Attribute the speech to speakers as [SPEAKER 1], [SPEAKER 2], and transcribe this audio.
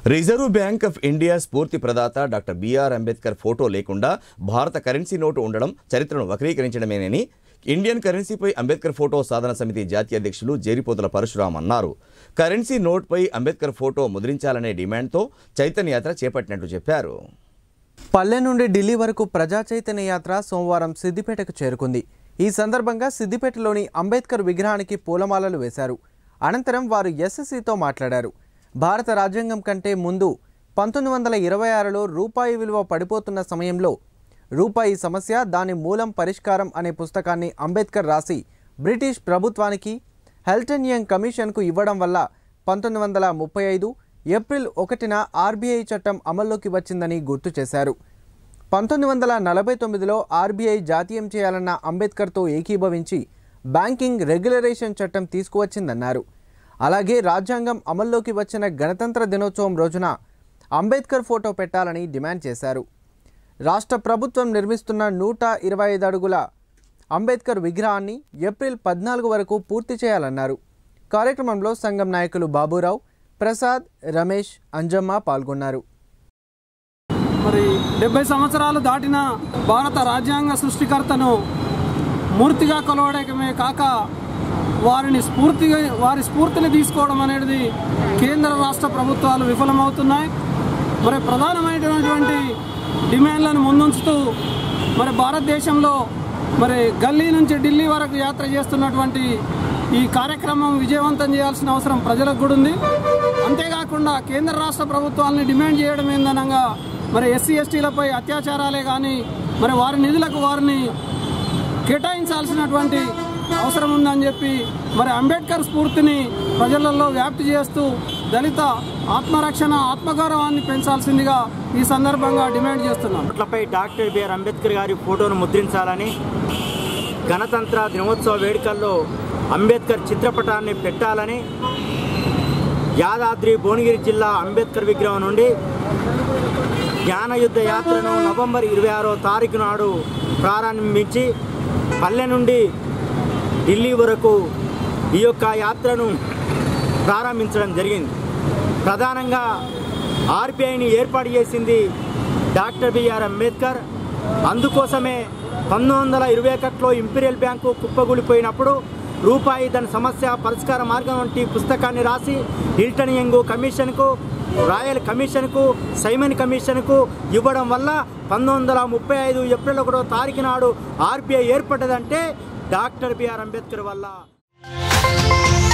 [SPEAKER 1] reserve bank of India స్ఫూర్తి ప్రదాత doctor B R Ambedkar photo లేకుండా భారత కరెన్సీ నోటు ఉండడం చరిత్రను వక్రీకరించడమేనని ఇండియన్ కరెన్సీపై అంబేద్కర్ ఫోటో సాధన సమితి జాతీయ అధ్యక్షులు జేరిపోతుల పరశురాం అన్నారు కరెన్సీ నోట్పై అంబేద్కర్ ఫోటో ముద్రించాలనే డిమాండ్తో చైతన్య యాత్ర చేపట్టినట్టు చెప్పారు
[SPEAKER 2] పల్లె నుండి ఢిల్లీ వరకు ప్రజా చైతన్య యాత్ర సోమవారం సిద్దిపేటకు చేరుకుంది ఈ సందర్భంగా సిద్దిపేటలోని అంబేద్కర్ విగ్రహానికి పూలమాలలు వేశారు అనంతరం వారు ఎస్ఎస్సితో మాట్లాడారు భారత రాజ్యాంగం కంటే ముందు పంతొమ్మిది వందల ఇరవై ఆరులో రూపాయి విలువ పడిపోతున్న సమయంలో రూపాయి సమస్య దాని మూలం పరిష్కారం అనే పుస్తకాన్ని అంబేద్కర్ రాసి బ్రిటిష్ ప్రభుత్వానికి హెల్టన్ యంగ్ కమిషన్కు ఇవ్వడం వల్ల పంతొమ్మిది వందల ముప్పై ఐదు ఏప్రిల్ ఒకటిన ఆర్బీఐ చట్టం అమల్లోకి వచ్చిందని గుర్తు చేశారు పంతొమ్మిది వందల నలభై తొమ్మిదిలో ఆర్బీఐ జాతీయం చేయాలన్న అంబేద్కర్తో ఏకీభవించి బ్యాంకింగ్ రెగ్యులరేషన్ చట్టం తీసుకువచ్చిందన్నారు అలాగే రాజ్యాంగం అమల్లోకి వచ్చిన గణతంత్ర దినోత్సవం రోజున అంబేద్కర్ ఫోటో పెట్టాలని డిమాండ్ చేశారు రాష్ట్ర ప్రభుత్వం నిర్మిస్తున్న నూట ఇరవై ఐదు అడుగుల అంబేద్కర్ విగ్రహాన్ని ఏప్రిల్ పద్నాలుగు వరకు పూర్తి చేయాలన్నారు కార్యక్రమంలో సంఘం నాయకులు బాబురావు ప్రసాద్ రమేష్ అంజమ్మ పాల్గొన్నారు
[SPEAKER 3] మరి డెబ్బై సంవత్సరాలు దాటిన భారత రాజ్యాంగ సృష్టికర్తను మూర్తిగా కొలవడమే కాక వారిని స్ఫూర్తిగా వారి స్ఫూర్తిని తీసుకోవడం అనేది కేంద్ర రాష్ట్ర ప్రభుత్వాలు విఫలమవుతున్నాయి మరి ప్రధానమైనటువంటి డిమాండ్లను ముందుంచుతూ మరి భారతదేశంలో మరి గల్లీ నుంచి ఢిల్లీ వరకు యాత్ర చేస్తున్నటువంటి ఈ కార్యక్రమం విజయవంతం చేయాల్సిన అవసరం ప్రజలకు కూడా ఉంది అంతేకాకుండా కేంద్ర రాష్ట్ర ప్రభుత్వాలని డిమాండ్ చేయడం ఏందనగా మరి ఎస్సీ ఎస్టీలపై అత్యాచారాలే కానీ మరి వారి నిధులకు వారిని కేటాయించాల్సినటువంటి అవసరం ఉందని చెప్పి మరి అంబేద్కర్ స్ఫూర్తిని ప్రజలలో వ్యాప్తి చేస్తూ దళిత ఆత్మరక్షణ ఆత్మగౌరవాన్ని పెంచాల్సిందిగా ఈ సందర్భంగా డిమాండ్ చేస్తున్నాం
[SPEAKER 4] ఓట్లపై డాక్టర్ బిఆర్ అంబేద్కర్ గారి ఫోటోను ముద్రించాలని గణతంత్ర దినోత్సవ వేడుకల్లో అంబేద్కర్ చిత్రపటాన్ని పెట్టాలని యాదాద్రి భువనగిరి జిల్లా అంబేద్కర్ విగ్రహం నుండి జ్ఞానయుద్ధ యాత్రను నవంబర్ ఇరవై ఆరో తారీఖు నాడు ప్రారంభించి పల్లె నుండి ఢిల్లీ వరకు ఈ యొక్క యాత్రను ప్రారంభించడం జరిగింది ప్రధానంగా ఆర్బీఐని ఏర్పాటు చేసింది డాక్టర్ బిఆర్ అంబేద్కర్ అందుకోసమే పంతొమ్మిది వందల ఇరవై ఒకటిలో ఇంపీరియల్ బ్యాంకు కుప్పగూలిపోయినప్పుడు రూపాయి దాని సమస్య పరిష్కార మార్గం వంటి పుస్తకాన్ని రాసి హిల్టన్ యంగ్ కమిషన్కు రాయల్ కమిషన్కు సైమన్ కమిషన్కు ఇవ్వడం వల్ల పంతొమ్మిది వందల ముప్పై ఐదు ఏప్రిల్ ఒకటో తారీఖు నాడు ఆర్బీఐ ఏర్పడ్డదంటే డాక్టర్ బిఆర్ అంబేద్కర్ వల్ల